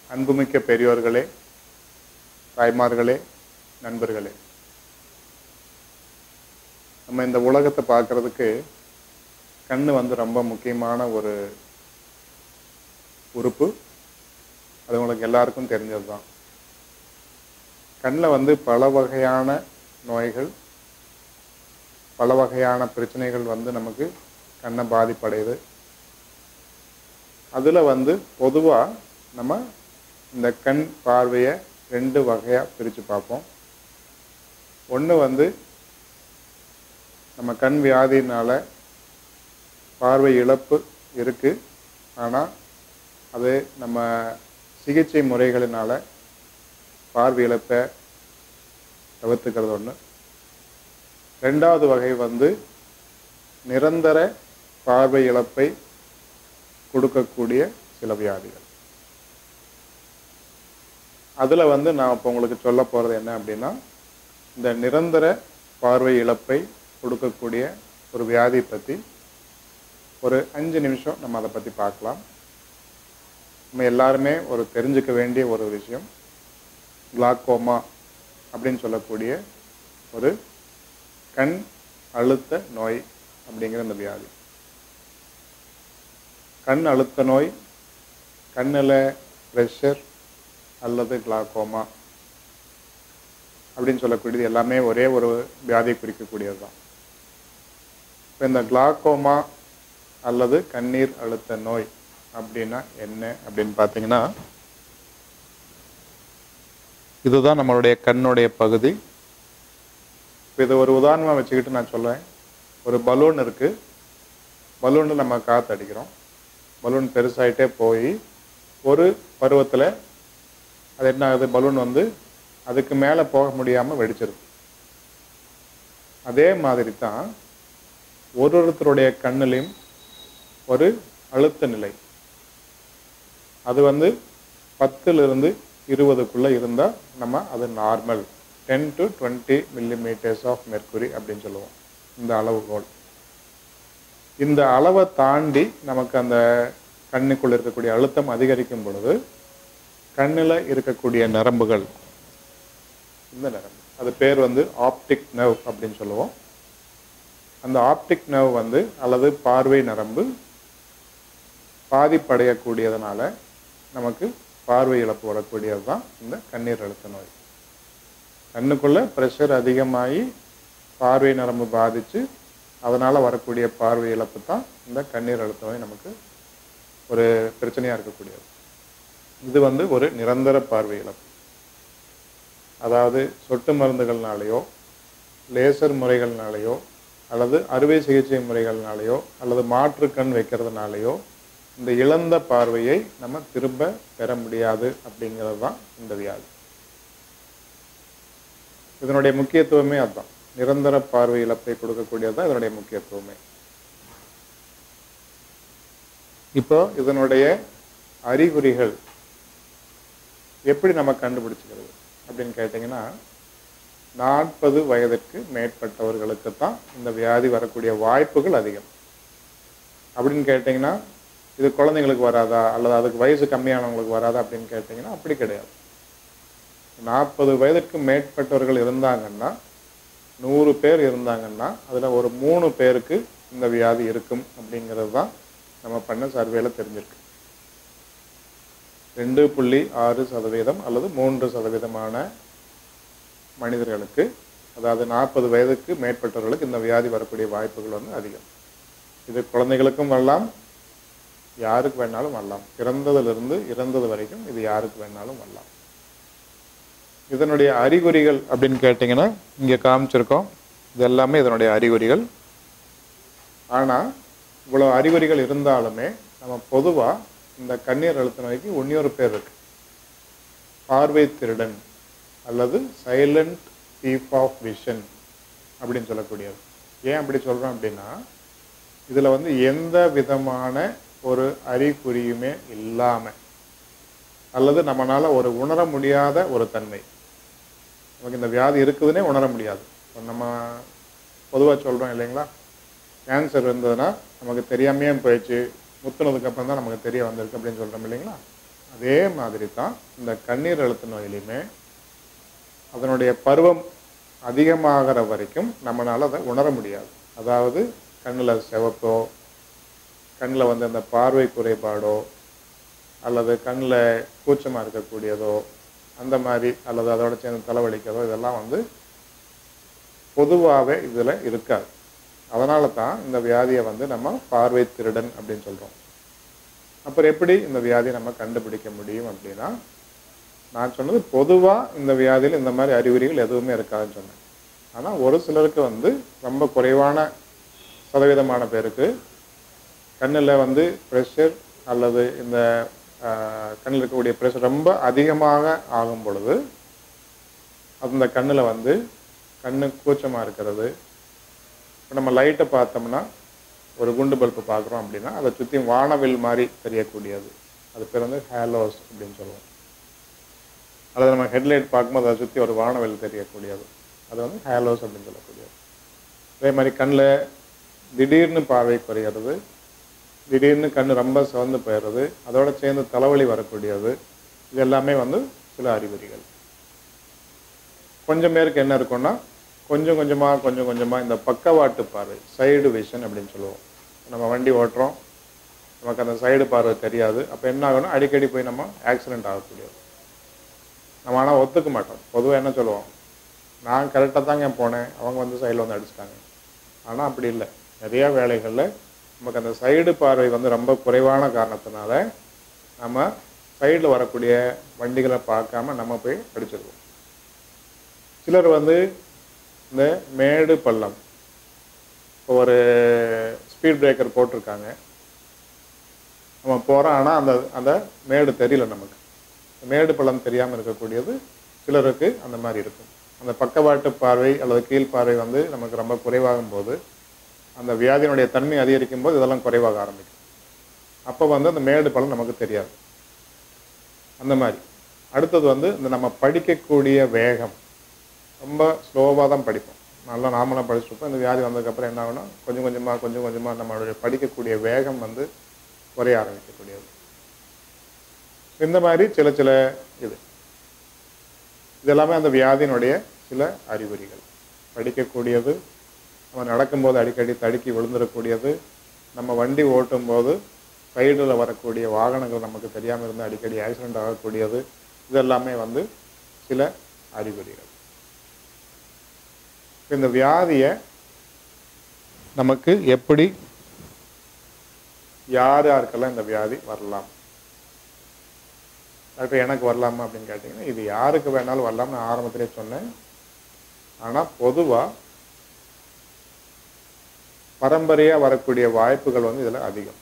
அன்புமிக்க பெரியோர்களே தாய்மார்களே நண்பர்களே நம்ம இந்த உலகத்தை பார்க்கறதுக்கு கண்ணு வந்து ரொம்ப முக்கியமான ஒரு உறுப்பு அது உங்களுக்கு எல்லாருக்கும் தெரிஞ்சது தான் கண்ணில் வந்து பல வகையான நோய்கள் பல வகையான பிரச்சனைகள் வந்து நமக்கு கண்ணை பாதிப்படையுது அதில் வந்து பொதுவாக நம்ம இந்த கண் பார்வையை ரெண்டு வகையாக பிரித்து பார்ப்போம் ஒன்று வந்து நம்ம கண் வியாதியினால் பார்வை இழப்பு இருக்குது ஆனால் அது நம்ம சிகிச்சை முறைகளினால் பார்வை இழப்பை தவிர்த்துக்கிறது ஒன்று ரெண்டாவது வகை வந்து நிரந்தர பார்வை இழப்பை கொடுக்கக்கூடிய சில வியாதிகள் அதில் வந்து நான் இப்போ உங்களுக்கு சொல்ல போகிறது என்ன அப்படின்னா இந்த நிரந்தர பார்வை இழப்பை கொடுக்கக்கூடிய ஒரு வியாதி பற்றி ஒரு அஞ்சு நிமிஷம் நம்ம அதை பற்றி பார்க்கலாம் நம்ம எல்லாருமே ஒரு தெரிஞ்சுக்க வேண்டிய ஒரு விஷயம் கிளாக்கோமா அப்படின்னு சொல்லக்கூடிய ஒரு கண் அழுத்த நோய் அப்படிங்கிற இந்த வியாதி கண் அழுத்த நோய் கண்ணில் ப்ரெஷர் அல்லது கிளாக்கோமா அப்படின்னு சொல்லக்கூடியது எல்லாமே ஒரே ஒரு வியாதியை குறிக்கக்கூடியது தான் இப்போ இந்த கிளாக்கோமா அல்லது கண்ணீர் அழுத்த நோய் அப்படின்னா என்ன அப்படின்னு பார்த்தீங்கன்னா இதுதான் நம்மளுடைய கண்ணுடைய பகுதி இப்போ இதை ஒரு உதாரணமாக வச்சுக்கிட்டு நான் சொல்லுவேன் ஒரு பலூன் இருக்குது பலூனில் நம்ம காற்று அடிக்கிறோம் பலூன் பெருசாயிட்டே போய் ஒரு பருவத்தில் அது என்ன ஆகுது பலூன் வந்து அதுக்கு மேலே போக முடியாமல் வெடிச்சிருது அதே மாதிரி தான் ஒரு ஒருத்தருடைய கண்ணிலையும் ஒரு அழுத்த நிலை அது வந்து பத்துலேருந்து இருபதுக்குள்ளே இருந்தால் நம்ம அது normal ten to twenty millimetres of mercury அப்படின்னு சொல்லுவோம் இந்த அளவுகோல் இந்த அளவை தாண்டி நமக்கு அந்த கண்ணுக்குள்ள இருக்கக்கூடிய அழுத்தம் அதிகரிக்கும் பொழுது கண்ணில் இருக்கக்கூடிய நரம்புகள் இந்த நரம்பு அது பேர் வந்து ஆப்டிக் நர்வ் அப்படின்னு சொல்லுவோம் அந்த ஆப்டிக் நர்வ் வந்து அல்லது பார்வை நரம்பு பாதிப்படையக்கூடியதுனால நமக்கு பார்வை இழப்பு வரக்கூடியது தான் இந்த கண்ணீர் அழுத்த நோய் கண்ணுக்குள்ள ப்ரெஷர் அதிகமாகி பார்வை நரம்பு பாதித்து அதனால் வரக்கூடிய பார்வை இழப்பு தான் இந்த கண்ணீர் அழுத்த நோய் நமக்கு ஒரு பிரச்சனையாக இருக்கக்கூடியது இது வந்து ஒரு நிரந்தர பார்வை இழப்பு அதாவது சொட்டு மருந்துகள்னாலேயோ லேசர் முறைகள்னாலேயோ அல்லது அறுவை சிகிச்சை முறைகள்னாலேயோ அல்லது மாற்று கண் வைக்கிறதுனாலேயோ இந்த இழந்த பார்வையை நம்ம திரும்ப பெற முடியாது அப்படிங்கிறது தான் இந்த வியாதி இதனுடைய முக்கியத்துவமே அதுதான் நிரந்தர பார்வை இழப்பை கொடுக்கக்கூடியது தான் இதனுடைய முக்கியத்துவமே இப்போ இதனுடைய அறிகுறிகள் எப்படி நம்ம கண்டுபிடிச்சிக்கிறது அப்படின்னு கேட்டிங்கன்னா நாற்பது வயதிற்கு மேற்பட்டவர்களுக்கு தான் இந்த வியாதி வரக்கூடிய வாய்ப்புகள் அதிகம் அப்படின்னு கேட்டிங்கன்னா இது குழந்தைங்களுக்கு வராதா அல்லது அதுக்கு வயசு கம்மியானவங்களுக்கு வராதா அப்படின்னு கேட்டிங்கன்னா அப்படி கிடையாது நாற்பது வயதுக்கு மேற்பட்டவர்கள் இருந்தாங்கன்னா நூறு பேர் இருந்தாங்கன்னா அதில் ஒரு மூணு பேருக்கு இந்த வியாதி இருக்கும் அப்படிங்கிறது தான் நம்ம பண்ண சர்வேல தெரிஞ்சிருக்கு ரெண்டு புள்ளி ஆறு சதவீதம் அல்லது மூன்று சதவீதமான மனிதர்களுக்கு அதாவது நாற்பது வயதுக்கு மேற்பட்டவர்களுக்கு இந்த வியாதி வரக்கூடிய வாய்ப்புகள் வந்து அதிகம் இது குழந்தைகளுக்கும் வரலாம் யாருக்கு வேணாலும் வரலாம் பிறந்ததிலிருந்து இறந்தது வரைக்கும் இது யாருக்கு வேணாலும் வரலாம் இதனுடைய அறிகுறிகள் அப்படின்னு கேட்டிங்கன்னா இங்கே காமிச்சிருக்கோம் இது எல்லாமே இதனுடைய அறிகுறிகள் ஆனால் இவ்வளோ அறிகுறிகள் இருந்தாலுமே நம்ம பொதுவாக இந்த கண்ணீர் அழுத்த நோய்க்கு ஒன்னியொரு பேர் இருக்கு பார்வை திருடன் அல்லது சைலண்ட் தீப் ஆஃப் விஷன் அப்படின்னு சொல்லக்கூடியது ஏன் அப்படி சொல்கிறோம் அப்படின்னா இதில் வந்து எந்த விதமான ஒரு அறிகுறியுமே இல்லாமல் அல்லது நம்மளால் ஒரு உணர முடியாத ஒரு தன்மை நமக்கு இந்த வியாதி இருக்குதுன்னே உணர முடியாது இப்போ நம்ம பொதுவாக சொல்கிறோம் இல்லைங்களா கேன்சர் இருந்ததுன்னா நமக்கு தெரியாமையே போயிடுச்சு முத்துனதுக்கு அப்புறம் தான் நமக்கு தெரிய வந்திருக்கு அப்படின்னு சொல்கிறோம் இல்லைங்களா அதே மாதிரி தான் இந்த கண்ணீர் அழுத்த நோயிலையுமே அதனுடைய பருவம் அதிகமாகிற வரைக்கும் நம்மளால் அதை உணர முடியாது அதாவது கண்ணில் சிவப்போ கண்ணில் வந்து அந்த பார்வை குறைபாடோ அல்லது கண்ணில் கூச்சமாக இருக்கக்கூடியதோ அந்த மாதிரி அல்லது அதோட சேர்ந்து தலைவலிக்கிறதோ இதெல்லாம் வந்து பொதுவாகவே இதில் இருக்காது அதனால தான் இந்த வியாதியை வந்து நம்ம பார்வை திருடன் அப்படின்னு சொல்கிறோம் அப்புறம் எப்படி இந்த வியாதியை நம்ம கண்டுபிடிக்க முடியும் அப்படின்னா நான் சொன்னது பொதுவாக இந்த வியாதியில் இந்த மாதிரி அறிகுறிகள் எதுவுமே இருக்காதுன்னு சொன்னேன் ஆனால் ஒரு சிலருக்கு வந்து ரொம்ப குறைவான சதவீதமான பேருக்கு கண்ணில் வந்து ப்ரெஷர் அல்லது இந்த ஆஹ், கண்ணில் இருக்கக்கூடிய ப்ரெஷர் ரொம்ப அதிகமாக ஆகும் பொழுது அந்த கண்ணில் வந்து கண்ணு கூச்சமாக இருக்கிறது இப்போ நம்ம லைட்டை பார்த்தோம்னா ஒரு குண்டு பல்பு பார்க்குறோம் அப்படின்னா அதை சுற்றி வானவில் மாதிரி தெரியக்கூடியது அது பேர் வந்து ஹேலோஸ் அப்படின்னு சொல்லுவோம் அல்லது நம்ம ஹெட்லைட் பார்க்கும்போது அதை சுற்றி ஒரு வானவில் தெரியக்கூடியது அது வந்து ஹேலோஸ் அப்படின்னு சொல்லக்கூடியது அதே மாதிரி கண்ணில் திடீர்னு பார்வை குறையிறது திடீர்னு கண் ரொம்ப சிவந்து போயிடுறது அதோட சேர்ந்து தலைவலி வரக்கூடியது இது எல்லாமே வந்து சில அறிகுறிகள் கொஞ்சம் பேருக்கு என்ன இருக்கும்னா கொஞ்சம் கொஞ்சமாக கொஞ்சம் கொஞ்சமாக இந்த பக்கவாட்டு பார்வை சைடு விஷன் அப்படின்னு சொல்லுவோம் நம்ம வண்டி ஓட்டுறோம் நமக்கு அந்த சைடு பார்வை தெரியாது அப்போ என்ன ஆகணும் அடிக்கடி போய் நம்ம ஆக்சிடென்ட் ஆகக்கூடியது நம்ம ஆனால் ஒத்துக்க மாட்டோம் பொதுவாக என்ன சொல்லுவோம் நான் கரெக்டாக தாங்க போனேன் அவங்க வந்து சைடில் வந்து அடிச்சிட்டாங்க ஆனால் அப்படி இல்லை நிறையா வேலைகளில் நமக்கு அந்த சைடு பார்வை வந்து ரொம்ப குறைவான காரணத்தினால நம்ம சைடில் வரக்கூடிய வண்டிகளை பார்க்காம நம்ம போய் அடிச்சிருவோம் சிலர் வந்து இந்த மேடு பள்ளம் இப்போ ஒரு ஸ்பீட் பிரேக்கர் போட்டிருக்காங்க நம்ம போகிறோம் ஆனால் அந்த அந்த மேடு தெரியல நமக்கு மேடு பள்ளம் தெரியாமல் இருக்கக்கூடியது சிலருக்கு அந்த மாதிரி இருக்கும் அந்த பக்கவாட்டு பார்வை அல்லது கீழ் பார்வை வந்து நமக்கு ரொம்ப குறைவாகும் போது அந்த வியாதியினுடைய தன்மை அதிகரிக்கும் போது இதெல்லாம் குறைவாக ஆரம்பிக்கும் அப்போ வந்து அந்த மேடு பள்ளம் நமக்கு தெரியாது அந்த மாதிரி அடுத்தது வந்து இந்த நம்ம படிக்கக்கூடிய வேகம் ரொம்ப ஸ்லோவாக தான் படிப்போம் நல்லா நார்மலாக படிச்சுருப்போம் இந்த வியாதி வந்ததுக்கப்புறம் என்ன ஆகும்னா கொஞ்சம் கொஞ்சமாக கொஞ்சம் கொஞ்சமாக நம்மளுடைய படிக்கக்கூடிய வேகம் வந்து குறைய ஆரம்பிக்கக்கூடியது இந்த மாதிரி சில சில இது இது எல்லாமே அந்த வியாதியினுடைய சில அறிகுறிகள் படிக்கக்கூடியது நம்ம நடக்கும்போது அடிக்கடி தடுக்கி விழுந்துடக்கூடியது நம்ம வண்டி ஓட்டும்போது சைடில் வரக்கூடிய வாகனங்கள் நமக்கு தெரியாமல் இருந்து அடிக்கடி ஆக்சிடென்ட் ஆகக்கூடியது இது எல்லாமே வந்து சில அறிகுறிகள் இந்த வியாதியை நமக்கு எப்படி யார் யாருக்கெல்லாம் இந்த வியாதி வரலாம் டாக்டர் எனக்கு வரலாமா அப்படின்னு கேட்டிங்கன்னா இது யாருக்கு வேணாலும் வரலாம்னு நான் ஆரம்பத்திலே சொன்னேன் ஆனால் பொதுவாக பரம்பரையாக வரக்கூடிய வாய்ப்புகள் வந்து இதில் அதிகம்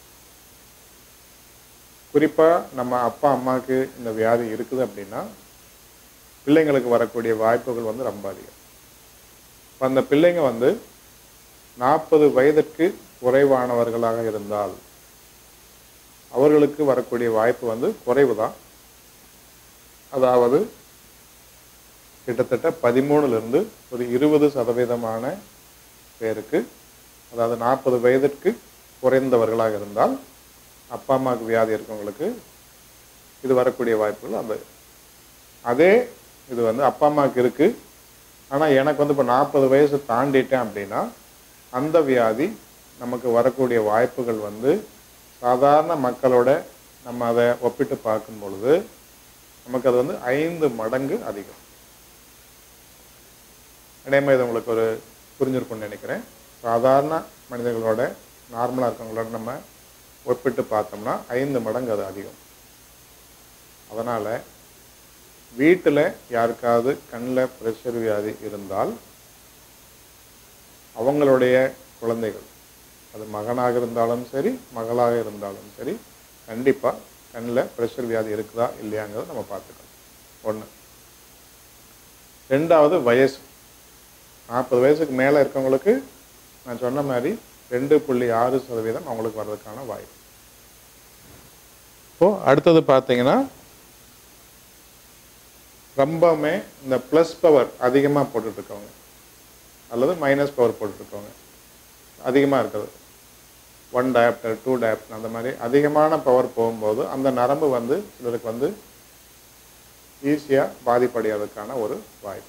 குறிப்பாக நம்ம அப்பா அம்மாவுக்கு இந்த வியாதி இருக்குது அப்படின்னா பிள்ளைங்களுக்கு வரக்கூடிய வாய்ப்புகள் வந்து ரொம்ப அதிகம் இப்போ அந்த பிள்ளைங்க வந்து நாற்பது வயதிற்கு குறைவானவர்களாக இருந்தால் அவர்களுக்கு வரக்கூடிய வாய்ப்பு வந்து குறைவு தான் அதாவது கிட்டத்தட்ட பதிமூணுலேருந்து ஒரு இருபது சதவீதமான பேருக்கு அதாவது நாற்பது வயதிற்கு குறைந்தவர்களாக இருந்தால் அப்பா அம்மாவுக்கு வியாதி இருக்கவங்களுக்கு இது வரக்கூடிய வாய்ப்புகள் அந்த அதே இது வந்து அப்பா அம்மாவுக்கு இருக்குது ஆனால் எனக்கு வந்து இப்போ நாற்பது வயசு தாண்டிட்டேன் அப்படின்னா அந்த வியாதி நமக்கு வரக்கூடிய வாய்ப்புகள் வந்து சாதாரண மக்களோட நம்ம அதை ஒப்பிட்டு பார்க்கும் பொழுது நமக்கு அது வந்து ஐந்து மடங்கு அதிகம் இடையமே இது உங்களுக்கு ஒரு புரிஞ்சிருக்கும்னு நினைக்கிறேன் சாதாரண மனிதர்களோட நார்மலாக இருக்கவங்களோட நம்ம ஒப்பிட்டு பார்த்தோம்னா ஐந்து மடங்கு அது அதிகம் அதனால் வீட்டில் யாருக்காவது கண்ணில் ப்ரெஷர் வியாதி இருந்தால் அவங்களுடைய குழந்தைகள் அது மகனாக இருந்தாலும் சரி மகளாக இருந்தாலும் சரி கண்டிப்பாக கண்ணில் ப்ரெஷர் வியாதி இருக்குதா இல்லையாங்கிறத நம்ம பார்த்துக்கணும் ஒன்று ரெண்டாவது வயசு நாற்பது வயசுக்கு மேலே இருக்கவங்களுக்கு நான் சொன்ன மாதிரி ரெண்டு புள்ளி ஆறு சதவீதம் அவங்களுக்கு வர்றதுக்கான வாய்ப்பு இப்போது அடுத்தது பார்த்தீங்கன்னா ரொம்பவுமே இந்த ப்ளஸ் பவர் அதிகமாக போட்டுட்ருக்கவங்க அல்லது மைனஸ் பவர் போட்டுட்ருக்கவங்க அதிகமாக இருக்கிறது ஒன் டயாப்டர் டூ டயாப்டர் அந்த மாதிரி அதிகமான பவர் போகும்போது அந்த நரம்பு வந்து சிலருக்கு வந்து ஈஸியாக பாதிப்படைகிறதுக்கான ஒரு வாய்ப்பு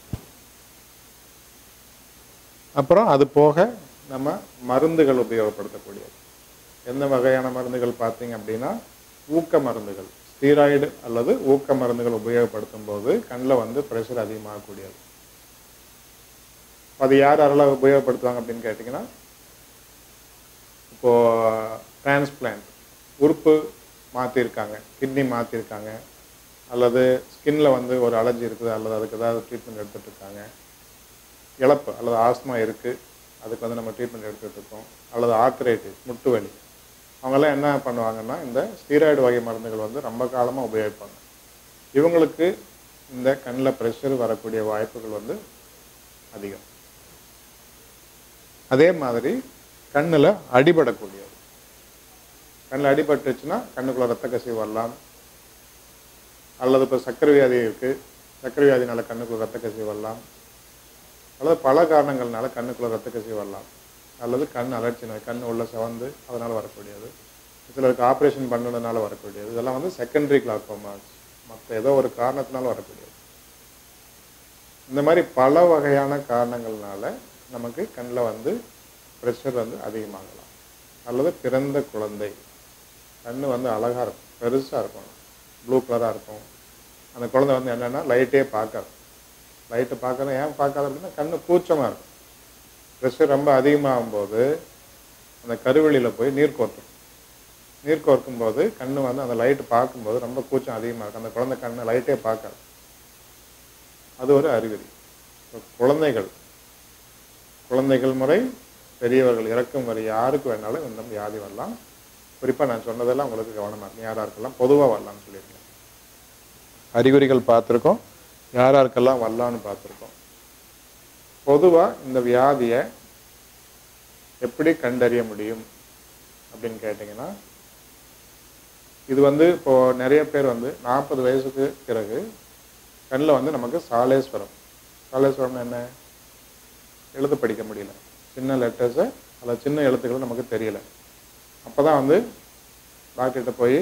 அப்புறம் அது போக நம்ம மருந்துகள் உபயோகப்படுத்தக்கூடியது எந்த வகையான மருந்துகள் பார்த்தீங்க அப்படின்னா ஊக்க மருந்துகள் ஸ்டீராய்டு அல்லது ஊக்க மருந்துகள் உபயோகப்படுத்தும் போது கண்ணில் வந்து ப்ரெஷர் அதிகமாகக்கூடியது அது யார் யாரெல்லாம் உபயோகப்படுத்துவாங்க அப்படின்னு கேட்டிங்கன்னா இப்போது டிரான்ஸ்பிளான்ட் உறுப்பு மாற்றிருக்காங்க கிட்னி மாற்றிருக்காங்க அல்லது ஸ்கின்ல வந்து ஒரு அலர்ஜி இருக்குது அல்லது அதுக்கு ஏதாவது ட்ரீட்மெண்ட் எடுத்துகிட்டு இருக்காங்க இழப்பு அல்லது ஆஸ்மா இருக்குது அதுக்கு வந்து நம்ம ட்ரீட்மெண்ட் எடுத்துகிட்டு இருக்கோம் அல்லது ஆர்த்ரைட்டிஸ் முட்டு வலி அவங்கெல்லாம் என்ன பண்ணுவாங்கன்னா இந்த ஸ்டீராய்டு வகை மருந்துகள் வந்து ரொம்ப காலமாக உபயோகிப்பாங்க இவங்களுக்கு இந்த கண்ணில் ப்ரெஷர் வரக்கூடிய வாய்ப்புகள் வந்து அதிகம் அதே மாதிரி கண்ணில் அடிபடக்கூடியது கண்ணில் அடிபட்டுச்சுன்னா கண்ணுக்குள்ள ரத்த கசிவு வரலாம் அல்லது இப்போ சர்க்கரை வியாதி இருக்குது சர்க்கரை வியாதினால கண்ணுக்குள்ள ரத்த கசிவு வரலாம் அல்லது பல காரணங்கள்னால கண்ணுக்குள்ள ரத்த கசிவு வரலாம் அல்லது கண் அலர்ச்சி நோய் கண் உள்ள சிவந்து அதனால் வரக்கூடியது சிலருக்கு ஆப்ரேஷன் பண்ணதுனால வரக்கூடியது இதெல்லாம் வந்து செகண்டரி கிளாக்கோமாஸ் மற்ற ஏதோ ஒரு காரணத்தினால வரக்கூடியது இந்த மாதிரி பல வகையான காரணங்கள்னால நமக்கு கண்ணில் வந்து ப்ரெஷர் வந்து அதிகமாகலாம் அல்லது பிறந்த குழந்தை கண் வந்து அழகாக இருக்கும் பெருசாக இருக்கும் ப்ளூ கலராக இருக்கும் அந்த குழந்தை வந்து என்னென்னா லைட்டே பார்க்காது லைட்டை பார்க்கறது ஏன் பார்க்காது அப்படின்னா கண்ணு கூச்சமாக இருக்கும் ப்ரெஷர் ரொம்ப அதிகமாகும் போது அந்த கருவெளியில் போய் நீர் கோர்த்துரும் நீர் கோர்க்கும் போது கண்ணு வந்து அந்த லைட்டு பார்க்கும்போது ரொம்ப கூச்சம் அதிகமாக இருக்கும் அந்த குழந்தை கண்ணு லைட்டே பார்க்காது அது ஒரு அறிகுறி இப்ப குழந்தைகள் குழந்தைகள் முறை பெரியவர்கள் இறக்கும் வரை யாருக்கு வேணாலும் இந்த வியாதி வரலாம் குறிப்பாக நான் சொன்னதெல்லாம் உங்களுக்கு கவனமாக இருக்கும் யார் யாருக்கெல்லாம் பொதுவாக வரலாம்னு சொல்லியிருக்கேன் அறிகுறிகள் பார்த்துருக்கோம் யார் யாருக்கெல்லாம் வரலான்னு பார்த்துருக்கோம் பொதுவாக இந்த வியாதியை எப்படி கண்டறிய முடியும் அப்படின்னு கேட்டிங்கன்னா இது வந்து இப்போது நிறைய பேர் வந்து நாற்பது வயசுக்கு பிறகு கண்ணில் வந்து நமக்கு சாலேஸ்வரம் சாலேஸ்வரம்னு என்ன எழுத படிக்க முடியல சின்ன லெட்டர்ஸை அல்லது சின்ன எழுத்துக்கள் நமக்கு தெரியல அப்போ தான் வந்து டாக்டர்கிட்ட போய்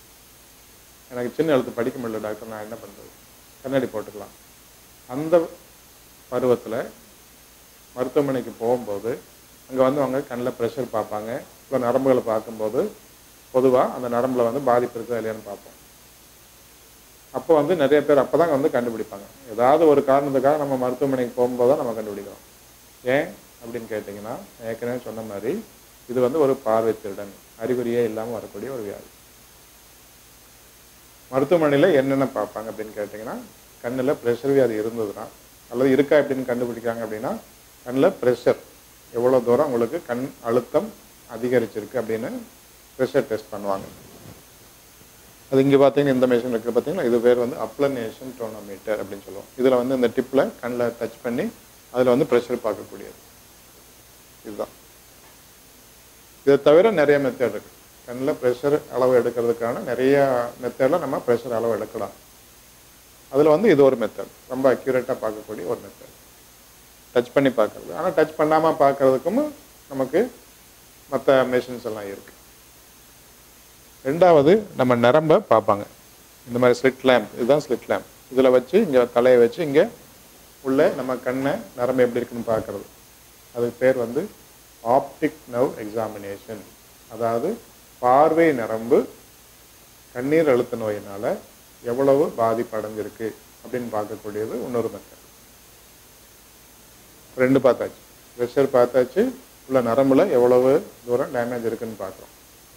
எனக்கு சின்ன எழுத்து படிக்க முடியல டாக்டர் நான் என்ன பண்ணுறது கண்ணாடி போட்டுக்கலாம் அந்த பருவத்தில் மருத்துவமனைக்கு போகும்போது அங்கே வந்து அவங்க கண்ணில் ப்ரெஷர் பார்ப்பாங்க இல்லை நரம்புகளை பார்க்கும்போது பொதுவாக அந்த நரம்பில் வந்து பாதிப்பு இருக்கா இல்லையான்னு பார்ப்போம் அப்போ வந்து நிறைய பேர் அப்போ தான் வந்து கண்டுபிடிப்பாங்க ஏதாவது ஒரு காரணத்துக்காக நம்ம மருத்துவமனைக்கு போகும்போது தான் நம்ம கண்டுபிடிக்கிறோம் ஏன் அப்படின்னு கேட்டிங்கன்னா ஏற்கனவே சொன்ன மாதிரி இது வந்து ஒரு பார்வை திருடன் அறிகுறியே இல்லாமல் வரக்கூடிய ஒரு வியாதி மருத்துவமனையில் என்னென்ன பார்ப்பாங்க அப்படின்னு கேட்டிங்கன்னா கண்ணில் ப்ரெஷர் வியாதி இருந்ததுன்னா அல்லது இருக்கா எப்படின்னு கண்டுபிடிக்கிறாங்க அப்படின்னா கண்ணில் ப்ரெஷர் எவ்வளோ தூரம் உங்களுக்கு கண் அழுத்தம் அதிகரிச்சிருக்கு அப்படின்னு ப்ரெஷர் டெஸ்ட் பண்ணுவாங்க அது இங்கே பார்த்தீங்கன்னா இந்த மிஷின் இருக்குது பார்த்தீங்கன்னா இது பேர் வந்து அப்ளனேஷன் டோனோமீட்டர் அப்படின்னு சொல்லுவோம் இதில் வந்து இந்த டிப்பில் கண்ணில் டச் பண்ணி அதில் வந்து ப்ரெஷர் பார்க்கக்கூடியது இதுதான் இதை தவிர நிறைய மெத்தட் இருக்குது கண்ணில் ப்ரெஷர் அளவு எடுக்கிறதுக்கான நிறைய மெத்தடில் நம்ம ப்ரெஷர் அளவு எடுக்கலாம் அதில் வந்து இது ஒரு மெத்தட் ரொம்ப அக்யூரேட்டாக பார்க்கக்கூடிய ஒரு மெத்தட் டச் பண்ணி பார்க்கறது ஆனால் டச் பண்ணாமல் பார்க்கறதுக்கும் நமக்கு மற்ற மெஷின்ஸ் எல்லாம் இருக்குது ரெண்டாவது நம்ம நரம்பை பார்ப்பாங்க இந்த மாதிரி ஸ்லிட் லேம்ப் இதுதான் ஸ்லிட் லேம்ப் இதில் வச்சு இங்கே தலையை வச்சு இங்கே உள்ள நம்ம கண்ணை நரம்பு எப்படி இருக்குன்னு பார்க்கறது அதுக்கு பேர் வந்து ஆப்டிக் நர்வ் எக்ஸாமினேஷன் அதாவது பார்வை நரம்பு கண்ணீர் அழுத்த நோயினால் எவ்வளவு பாதிப்பு அடைஞ்சிருக்கு அப்படின்னு பார்க்கக்கூடியது இன்னொரு மெத்தட் ரெண்டு பார்த்தாச்சு ப்ரெஷர் பார்த்தாச்சு உள்ள நரம்புல எவ்வளவு தூரம் டேமேஜ் இருக்குன்னு பார்க்குறோம்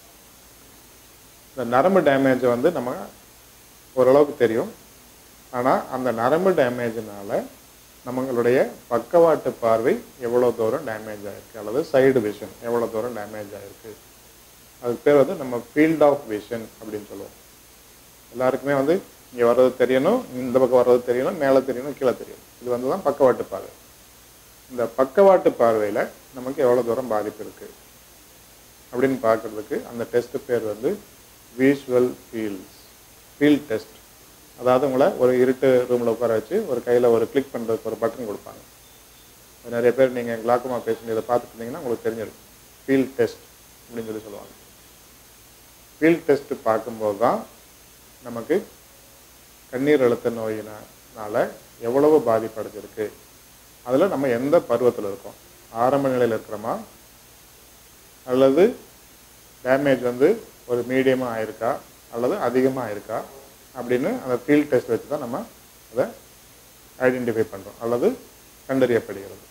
இந்த நரம்பு டேமேஜை வந்து நம்ம ஓரளவுக்கு தெரியும் ஆனால் அந்த நரம்பு டேமேஜினால நம்மளுடைய பக்கவாட்டு பார்வை எவ்வளோ தூரம் டேமேஜ் ஆகிருக்கு அல்லது சைடு விஷன் எவ்வளோ தூரம் டேமேஜ் ஆகிருக்கு அதுக்கு பேர் வந்து நம்ம ஃபீல்ட் ஆஃப் விஷன் அப்படின்னு சொல்லுவோம் எல்லாருக்குமே வந்து இங்கே வர்றது தெரியணும் இந்த பக்கம் வர்றது தெரியணும் மேலே தெரியணும் கீழே தெரியணும் இது வந்து தான் பக்கவாட்டு பார்வை இந்த பக்கவாட்டு பார்வையில் நமக்கு எவ்வளோ தூரம் பாதிப்பு இருக்குது அப்படின்னு பார்க்குறதுக்கு அந்த டெஸ்ட் பேர் வந்து விஷுவல் ஃபீல்ட்ஸ் ஃபீல்ட் டெஸ்ட் அதாவது உங்களை ஒரு இருட்டு ரூமில் உட்கார வச்சு ஒரு கையில் ஒரு கிளிக் பண்ணுறதுக்கு ஒரு பட்டன் கொடுப்பாங்க நிறைய பேர் நீங்கள் கிளாக்குமா பேஷண்ட் இதை பார்த்துட்டு இருந்தீங்கன்னா உங்களுக்கு தெரிஞ்சிருக்கும் ஃபீல்ட் டெஸ்ட் அப்படின்னு சொல்லி சொல்லுவாங்க ஃபீல்ட் டெஸ்ட் பார்க்கும்போது தான் நமக்கு கண்ணீர் அழுத்த நோயினால எவ்வளவு பாதிப்படைஞ்சிருக்கு அதில் நம்ம எந்த பருவத்தில் இருக்கோம் ஆரம்ப நிலையில் இருக்கிறோமா அல்லது டேமேஜ் வந்து ஒரு மீடியமாக ஆயிருக்கா அல்லது அதிகமாக ஆயிருக்கா அப்படின்னு அந்த ஃபீல்ட் டெஸ்ட் வச்சு தான் நம்ம அதை ஐடென்டிஃபை பண்ணுறோம் அல்லது கண்டறியப்படுகிறது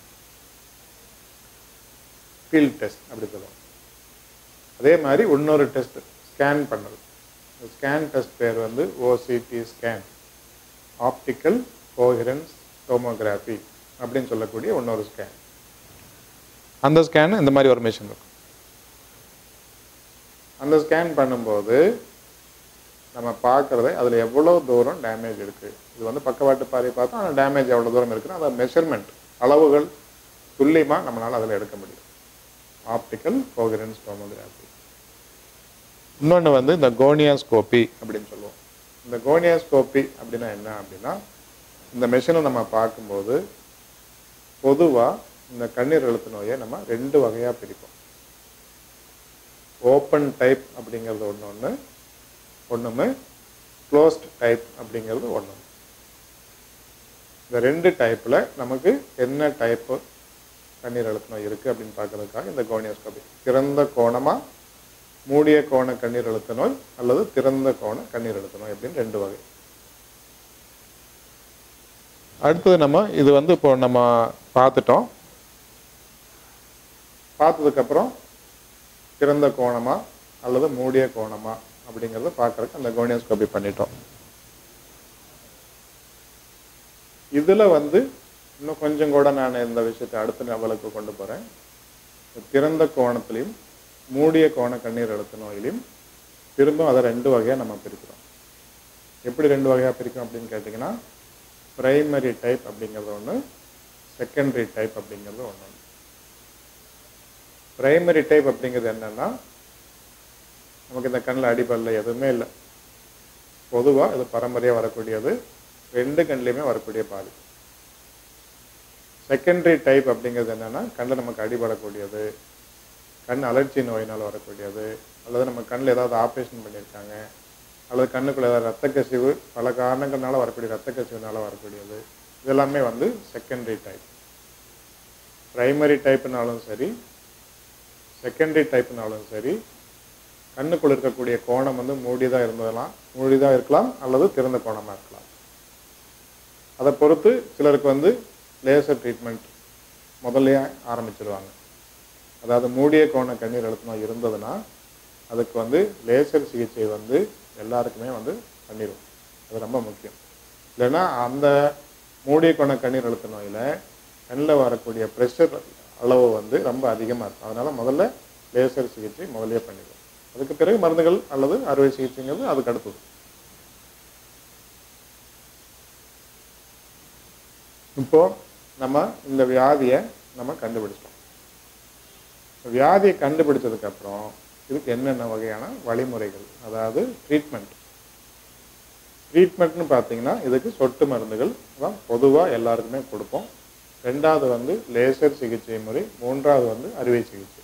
ஃபீல்ட் டெஸ்ட் அப்படி சொல்லுவோம் அதே மாதிரி இன்னொரு டெஸ்ட் ஸ்கேன் பண்ணுறது ஸ்கேன் டெஸ்ட் பேர் வந்து OCT scan optical coherence tomography அப்படின்னு சொல்லக்கூடிய இன்னொரு ஸ்கேன் அந்த ஸ்கேன் இந்த மாதிரி ஒரு மிஷின் இருக்கும் அந்த ஸ்கேன் பண்ணும்போது நம்ம பார்க்குறத அதில் எவ்வளோ தூரம் டேமேஜ் இருக்குது இது வந்து பக்கவாட்டு பாதை பார்த்தா அந்த டேமேஜ் எவ்வளோ தூரம் இருக்குன்னு அந்த மெஷர்மெண்ட் அளவுகள் துல்லியமாக நம்மளால் அதில் எடுக்க முடியும் ஆப்டிக்கல் கோகரன்ஸ் டோமோகிராஃபி இன்னொன்று வந்து இந்த கோனியாஸ்கோப்பி அப்படின்னு சொல்லுவோம் இந்த கோனியாஸ்கோப்பி அப்படின்னா என்ன அப்படின்னா இந்த மெஷினை நம்ம பார்க்கும்போது பொதுவாக இந்த கண்ணீர் அழுத்த நோயை நம்ம ரெண்டு வகையாக பிரிப்போம் ஓப்பன் டைப் அப்படிங்கிறது ஒன்று ஒன்று ஒன்றுமே க்ளோஸ்ட் டைப் அப்படிங்கிறது ஒன்று இந்த ரெண்டு டைப்பில் நமக்கு என்ன டைப்பு கண்ணீர் அழுத்த நோய் இருக்குது அப்படின்னு பார்க்கறதுக்காக இந்த கோனியோஸ்கோபி திறந்த கோணமாக மூடிய கோண கண்ணீர் அழுத்த நோய் அல்லது திறந்த கோண கண்ணீர் அழுத்த நோய் அப்படின்னு ரெண்டு வகை அடுத்தது நம்ம இது வந்து இப்போ நம்ம பார்த்துட்டோம் பார்த்ததுக்கப்புறம் திறந்த கோணமா அல்லது மூடிய கோணமா அப்படிங்கிறத பார்க்கறதுக்கு அந்த கோனியோஸ்கோபி பண்ணிட்டோம் இதில் வந்து இன்னும் கொஞ்சம் கூட நான் இந்த விஷயத்தை அடுத்த லெவலுக்கு கொண்டு போகிறேன் திறந்த கோணத்திலையும் மூடிய கோண கண்ணீர் அழுத்த நோயிலையும் திரும்ப அதை ரெண்டு வகையாக நம்ம பிரிக்கிறோம் எப்படி ரெண்டு வகையாக பிரிக்கிறோம் அப்படின்னு கேட்டிங்கன்னா பிரைமரி டைப் அப்படிங்கிறது ஒன்று செகண்டரி டைப் அப்படிங்கிறது ஒன்று பிரைமரி டைப் அப்படிங்கிறது என்னன்னா நமக்கு இந்த கண்ணில் அடிபல்ல எதுவுமே இல்லை பொதுவாக இது பரம்பரையாக வரக்கூடியது ரெண்டு கண்ணிலையுமே வரக்கூடிய பாதி செகண்டரி டைப் அப்படிங்கிறது என்னன்னா கண்ணில் நமக்கு அடிபடக்கூடியது கண் அலர்ச்சி நோயினால் வரக்கூடியது அல்லது நம்ம கண்ணில் ஏதாவது ஆப்ரேஷன் பண்ணியிருக்காங்க அல்லது கண்ணுக்குள்ள ஏதாவது ரத்த கசிவு பல காரணங்கள்னால வரக்கூடிய ரத்த கசிவுனால வரக்கூடியது இதெல்லாமே வந்து செகண்டரி டைப் ப்ரைமரி டைப்னாலும் சரி செகண்டரி டைப்னாலும் சரி கண்ணுக்குள்ள இருக்கக்கூடிய கோணம் வந்து மூடிதான் இருந்ததெல்லாம் மூடிதான் இருக்கலாம் அல்லது திறந்த கோணமாக இருக்கலாம் அதை பொறுத்து சிலருக்கு வந்து லேசர் ட்ரீட்மெண்ட் முதல்லயே ஆரம்பிச்சிருவாங்க அதாவது மூடிய கோண கண்ணீர் அழுத்த நோய் இருந்ததுன்னா அதுக்கு வந்து லேசர் சிகிச்சை வந்து எல்லாருக்குமே வந்து பண்ணிடும் அது ரொம்ப முக்கியம் இல்லைன்னா அந்த மூடிய கோண கண்ணீர் அழுத்த நோயில் கண்ணில் வரக்கூடிய ப்ரெஷர் அளவு வந்து ரொம்ப அதிகமாக இருக்கும் அதனால் முதல்ல லேசர் சிகிச்சை முதல்லயே பண்ணிடும் அதுக்கு பிறகு மருந்துகள் அல்லது அறுவை சிகிச்சைங்கிறது அதுக்கு அடுத்தது இப்போ நம்ம இந்த வியாதியை நம்ம கண்டுபிடிச்சிட்டோம் வியாதியை கண்டுபிடிச்சதுக்கு அப்புறம் இதுக்கு என்னென்ன வகையான வழிமுறைகள் அதாவது ட்ரீட்மெண்ட் ட்ரீட்மெண்ட்னு பார்த்தீங்கன்னா இதுக்கு சொட்டு மருந்துகள் தான் பொதுவாக எல்லாருக்குமே கொடுப்போம் ரெண்டாவது வந்து லேசர் சிகிச்சை முறை மூன்றாவது வந்து அறுவை சிகிச்சை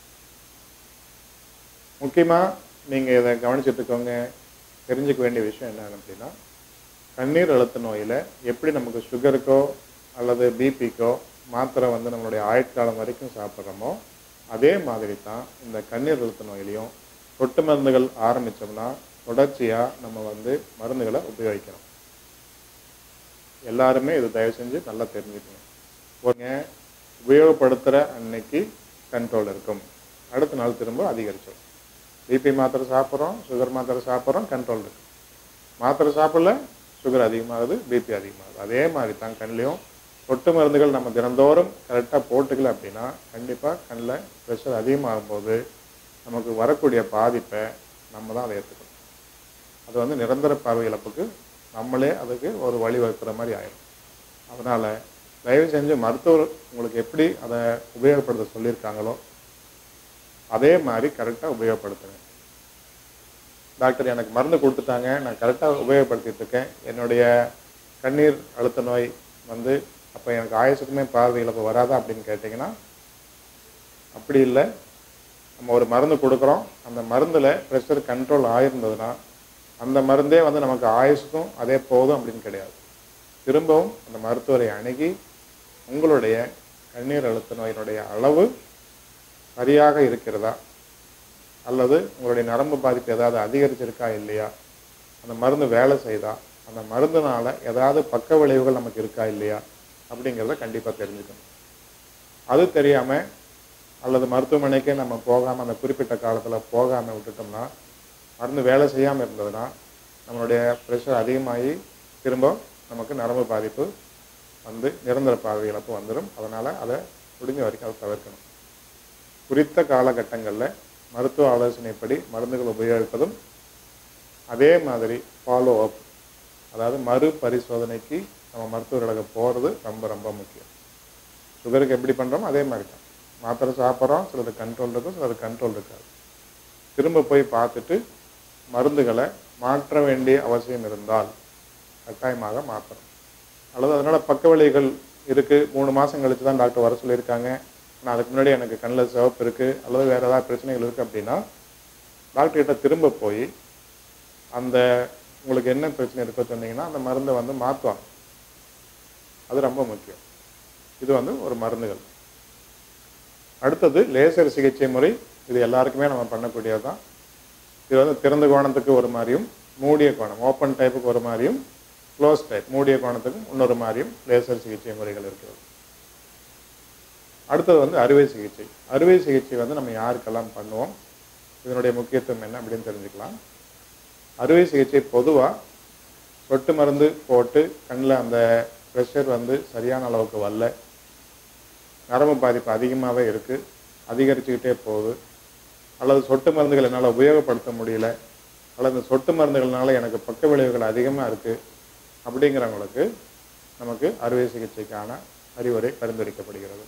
முக்கியமாக நீங்கள் இதை கவனிச்சுட்டுக்கோங்க தெரிஞ்சுக்க வேண்டிய விஷயம் என்னன்னு அப்படின்னா கண்ணீர் அழுத்த நோயில் எப்படி நமக்கு சுகருக்கோ அல்லது பிபிக்கோ மாத்திரை வந்து நம்மளுடைய ஆயுட்காலம் வரைக்கும் சாப்பிட்றோமோ அதே மாதிரி தான் இந்த கண்ணீர் அழுத்த நோயிலையும் சொட்டு மருந்துகள் ஆரம்பித்தோம்னா தொடர்ச்சியாக நம்ம வந்து மருந்துகளை உபயோகிக்கிறோம் எல்லாருமே இது தயவு செஞ்சு நல்லா தெரிஞ்சுக்கணும் ஒருங்க உபயோகப்படுத்துகிற அன்னைக்கு கண்ட்ரோல் இருக்கும் அடுத்த நாள் திரும்ப அதிகரிச்சிடும் பிபி மாத்திரை சாப்பிட்றோம் சுகர் மாத்திரை சாப்பிட்றோம் கண்ட்ரோல் இருக்கு மாத்திரை சாப்பிடல சுகர் அதிகமாகுது பிபி அதிகமாகுது அதே மாதிரி தான் கண்ணிலையும் சொட்டு மருந்துகள் நம்ம தினந்தோறும் கரெக்டாக போட்டுக்கல அப்படின்னா கண்டிப்பாக கண்ணில் ப்ரெஷர் அதிகமாகும் போது நமக்கு வரக்கூடிய பாதிப்பை நம்ம தான் அதை ஏற்றுக்கணும் அது வந்து நிரந்தர பார்வை இழப்புக்கு நம்மளே அதுக்கு ஒரு வழி வகுக்கிற மாதிரி ஆயிடும் அதனால் தயவு செஞ்சு மருத்துவர் உங்களுக்கு எப்படி அதை உபயோகப்படுத்த சொல்லியிருக்காங்களோ அதே மாதிரி கரெக்டாக உபயோகப்படுத்துங்க டாக்டர் எனக்கு மருந்து கொடுத்துட்டாங்க நான் கரெக்டாக உபயோகப்படுத்திட்டு இருக்கேன் என்னுடைய கண்ணீர் அழுத்த நோய் வந்து அப்போ எனக்கு ஆயுசுக்குமே பார்வை இழப்பு வராதா அப்படின்னு கேட்டிங்கன்னா அப்படி இல்லை நம்ம ஒரு மருந்து கொடுக்குறோம் அந்த மருந்தில் ப்ரெஷர் கண்ட்ரோல் ஆயிருந்ததுன்னா அந்த மருந்தே வந்து நமக்கு ஆயுசுக்கும் அதே போதும் அப்படின்னு கிடையாது திரும்பவும் அந்த மருத்துவரை அணுகி உங்களுடைய கண்ணீர் அழுத்த நோயினுடைய அளவு சரியாக இருக்கிறதா அல்லது உங்களுடைய நரம்பு பாதிப்பு ஏதாவது அதிகரிச்சிருக்கா இல்லையா அந்த மருந்து வேலை செய்தா அந்த மருந்துனால ஏதாவது பக்க விளைவுகள் நமக்கு இருக்கா இல்லையா அப்படிங்கிறத கண்டிப்பாக தெரிஞ்சுக்கணும் அது தெரியாமல் அல்லது மருத்துவமனைக்கே நம்ம போகாமல் அந்த குறிப்பிட்ட காலத்தில் போகாமல் விட்டுட்டோம்னா மருந்து வேலை செய்யாமல் இருந்ததுன்னா நம்மளுடைய ப்ரெஷர் அதிகமாகி திரும்ப நமக்கு நரம்பு பாதிப்பு வந்து நிரந்தர பார்வை இழப்பு வந்துடும் அதனால் அதை முடிஞ்ச வரைக்கும் அதை தவிர்க்கணும் குறித்த காலகட்டங்களில் மருத்துவ ஆலோசனைப்படி மருந்துகள் உபயோகிப்பதும் அதே மாதிரி ஃபாலோ அப் அதாவது மறு பரிசோதனைக்கு நம்ம மருத்துவர்களுக்கு போகிறது ரொம்ப ரொம்ப முக்கியம் சுகருக்கு எப்படி பண்ணுறோமோ அதே மாதிரி தான் மாத்திரை சாப்பிட்றோம் சிலது கண்ட்ரோல் இருக்கும் சிலது கண்ட்ரோல் இருக்காது திரும்ப போய் பார்த்துட்டு மருந்துகளை மாற்ற வேண்டிய அவசியம் இருந்தால் கட்டாயமாக மாற்றணும் அல்லது அதனால் பக்க விளைவுகள் இருக்குது மூணு மாதம் கழிச்சு தான் டாக்டர் வர சொல்லியிருக்காங்க ஆனால் அதுக்கு முன்னாடி எனக்கு கண்ணில் சிவப்பு இருக்குது அல்லது வேறு ஏதாவது பிரச்சனைகள் இருக்குது அப்படின்னா டாக்டர்கிட்ட திரும்ப போய் அந்த உங்களுக்கு என்ன பிரச்சனை இருக்கோ சொன்னீங்கன்னா அந்த மருந்தை வந்து மாற்றுவாங்க அது ரொம்ப முக்கியம் இது வந்து ஒரு மருந்துகள் அடுத்தது லேசர் சிகிச்சை முறை இது எல்லாருக்குமே நம்ம பண்ணக்கூடியது தான் இது வந்து திறந்த கோணத்துக்கு ஒரு மாதிரியும் மூடிய கோணம் ஓப்பன் டைப்புக்கு ஒரு மாதிரியும் க்ளோஸ் டைப் மூடிய கோணத்துக்கும் இன்னொரு மாதிரியும் லேசர் சிகிச்சை முறைகள் இருக்கிறது அடுத்தது வந்து அறுவை சிகிச்சை அறுவை சிகிச்சை வந்து நம்ம யாருக்கெல்லாம் பண்ணுவோம் இதனுடைய முக்கியத்துவம் என்ன அப்படின்னு தெரிஞ்சுக்கலாம் அறுவை சிகிச்சை பொதுவாக சொட்டு மருந்து போட்டு கண்ணில் அந்த ப்ரெஷர் வந்து சரியான அளவுக்கு வரல நரம்பு பாதிப்பு அதிகமாகவே இருக்குது அதிகரிச்சுக்கிட்டே போகுது அல்லது சொட்டு மருந்துகள் என்னால் உபயோகப்படுத்த முடியல அல்லது சொட்டு மருந்துகள்னால எனக்கு பக்க விளைவுகள் அதிகமாக இருக்குது அப்படிங்கிறவங்களுக்கு நமக்கு அறுவை சிகிச்சைக்கான அறிவுரை பரிந்துரைக்கப்படுகிறது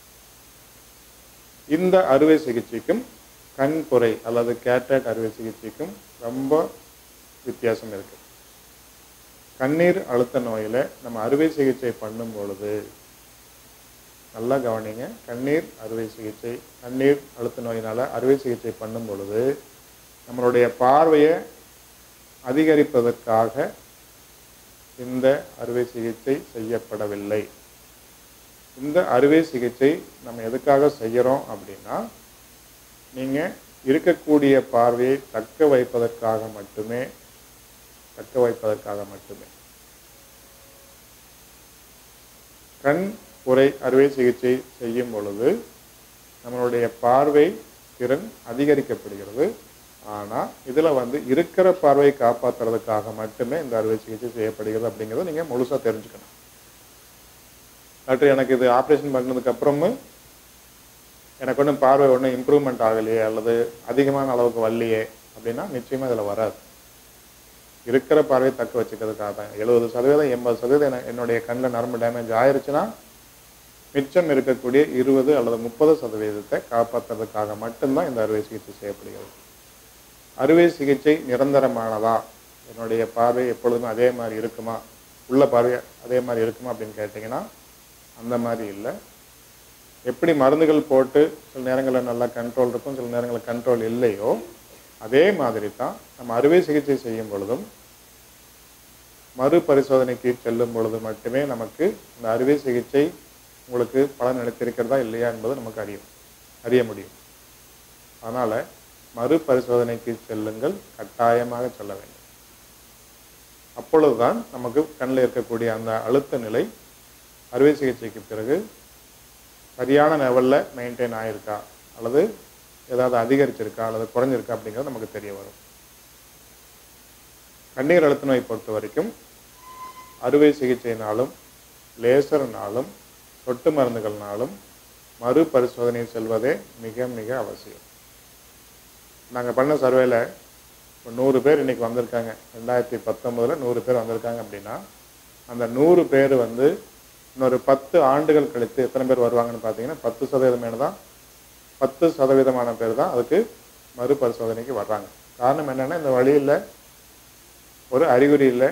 இந்த அறுவை சிகிச்சைக்கும் கண் புரை அல்லது கேட்ராக்ட் அறுவை சிகிச்சைக்கும் ரொம்ப வித்தியாசம் இருக்கு கண்ணீர் அழுத்த நோயில் நம்ம அறுவை சிகிச்சை பண்ணும் பொழுது நல்லா கவனிங்க கண்ணீர் அறுவை சிகிச்சை கண்ணீர் அழுத்த நோயினால் அறுவை சிகிச்சை பண்ணும் பொழுது நம்மளுடைய பார்வையை அதிகரிப்பதற்காக இந்த அறுவை சிகிச்சை செய்யப்படவில்லை இந்த அறுவை சிகிச்சை நம்ம எதுக்காக செய்கிறோம் அப்படின்னா நீங்கள் இருக்கக்கூடிய பார்வையை தக்க வைப்பதற்காக மட்டுமே தக்க வைப்பதற்காக மட்டுமே கண் உரை அறுவை சிகிச்சை செய்யும் பொழுது நம்மளுடைய பார்வை திறன் அதிகரிக்கப்படுகிறது ஆனால் இதில் வந்து இருக்கிற பார்வையை காப்பாற்றுறதுக்காக மட்டுமே இந்த அறுவை சிகிச்சை செய்யப்படுகிறது அப்படிங்கிறத நீங்கள் முழுசாக தெரிஞ்சுக்கணும் டாக்டர் எனக்கு இது ஆப்ரேஷன் பண்ணதுக்கு அப்புறமும் எனக்கு ஒன்றும் பார்வை ஒன்றும் இம்ப்ரூவ்மெண்ட் ஆகலையே அல்லது அதிகமான அளவுக்கு வரலையே அப்படின்னா நிச்சயமாக இதில் வராது இருக்கிற பார்வையை தக்க வச்சுக்கிறதுக்காக தான் எழுபது சதவீதம் எண்பது சதவீதம் என- என்னுடைய கண்ணில் நரம்பு டேமேஜ் ஆயிருச்சுன்னா மிச்சம் இருக்கக்கூடிய இருபது அல்லது முப்பது சதவீதத்தை காப்பாற்றுறதுக்காக மட்டும்தான் இந்த அறுவை சிகிச்சை செய்யப்படுகிறது அறுவை சிகிச்சை நிரந்தரமானதா என்னுடைய பார்வை எப்பொழுதுமே அதே மாதிரி இருக்குமா உள்ள பார்வை அதே மாதிரி இருக்குமா அப்படின்னு கேட்டிங்கன்னா அந்த மாதிரி இல்லை எப்படி மருந்துகள் போட்டு சில நேரங்களில் நல்லா கண்ட்ரோல் இருக்கும் சில நேரங்களில் கண்ட்ரோல் இல்லையோ அதே மாதிரி தான் நம்ம அறுவை சிகிச்சை செய்யும் பொழுதும் மறு பரிசோதனைக்கு செல்லும் பொழுது மட்டுமே நமக்கு இந்த அறுவை சிகிச்சை உங்களுக்கு பலன் அளித்திருக்கிறதா இல்லையா என்பது நமக்கு அறியும் அறிய முடியும் அதனால் மறு பரிசோதனைக்கு செல்லுங்கள் கட்டாயமாக செல்ல வேண்டும் அப்பொழுதுதான் நமக்கு கண்ணில் இருக்கக்கூடிய அந்த அழுத்த நிலை அறுவை சிகிச்சைக்கு பிறகு சரியான லெவலில் மெயின்டைன் ஆயிருக்கா அல்லது ஏதாவது அதிகரிச்சிருக்கா அல்லது குறைஞ்சிருக்கா அப்படிங்கிறது நமக்கு தெரிய வரும் கண்ணீர் அழுத்த நோய் பொறுத்த வரைக்கும் அறுவை சிகிச்சைனாலும் லேசர்னாலும் சொட்டு மருந்துகள்னாலும் மறு பரிசோதனை செல்வதே மிக மிக அவசியம் நாங்கள் பண்ண சர்வேல இப்போ நூறு பேர் இன்னைக்கு வந்திருக்காங்க ரெண்டாயிரத்தி பத்தொம்போதில் நூறு பேர் வந்திருக்காங்க அப்படின்னா அந்த நூறு பேர் வந்து இன்னொரு பத்து ஆண்டுகள் கழித்து எத்தனை பேர் வருவாங்கன்னு பார்த்தீங்கன்னா பத்து சதவீதம் மேலே தான் பத்து சதவீதமான பேர் தான் அதுக்கு மறு பரிசோதனைக்கு வர்றாங்க காரணம் என்னென்னா இந்த வழியில் ஒரு அறிகுறி இல்லை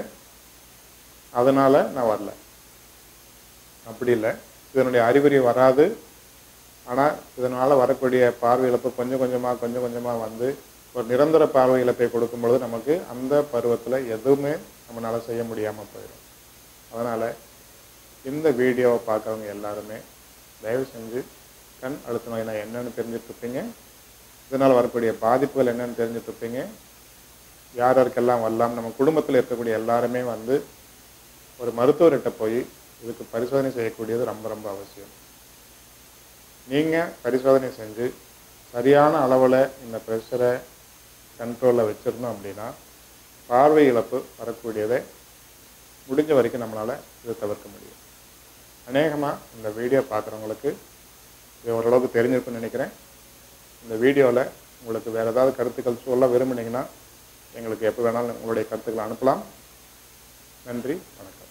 அதனால் நான் வரல அப்படி இல்லை இதனுடைய அறிகுறி வராது ஆனால் இதனால் வரக்கூடிய பார்வை இழப்பு கொஞ்சம் கொஞ்சமாக கொஞ்சம் கொஞ்சமாக வந்து ஒரு நிரந்தர பார்வை இழப்பை கொடுக்கும் பொழுது நமக்கு அந்த பருவத்தில் எதுவுமே நம்மளால் செய்ய முடியாமல் போயிடும் அதனால் இந்த வீடியோவை பார்க்குறவங்க எல்லாருமே தயவு செஞ்சு கண் அழுத்த நோய்னா என்னென்னு தெரிஞ்சுட்டு இருப்பீங்க இதனால் வரக்கூடிய பாதிப்புகள் என்னென்னு தெரிஞ்சுட்டு இருப்பீங்க யார் யாருக்கெல்லாம் வரலாம் நம்ம குடும்பத்தில் இருக்கக்கூடிய எல்லாருமே வந்து ஒரு மருத்துவர்கிட்ட போய் இதுக்கு பரிசோதனை செய்யக்கூடியது ரொம்ப ரொம்ப அவசியம் நீங்கள் பரிசோதனை செஞ்சு சரியான அளவில் இந்த ப்ரெஷரை கண்ட்ரோலில் வச்சிருந்தோம் அப்படின்னா பார்வை இழப்பு வரக்கூடியதை முடிஞ்ச வரைக்கும் நம்மளால் இதை தவிர்க்க முடியும் அநேகமாக இந்த வீடியோ பார்க்குறவங்களுக்கு இது ஓரளவுக்கு தெரிஞ்சிருக்குன்னு நினைக்கிறேன் இந்த வீடியோவில் உங்களுக்கு வேறு ஏதாவது கருத்துக்கள் சொல்ல விரும்புனீங்கன்னா எங்களுக்கு எப்போ வேணாலும் உங்களுடைய கருத்துக்களை அனுப்பலாம் நன்றி வணக்கம்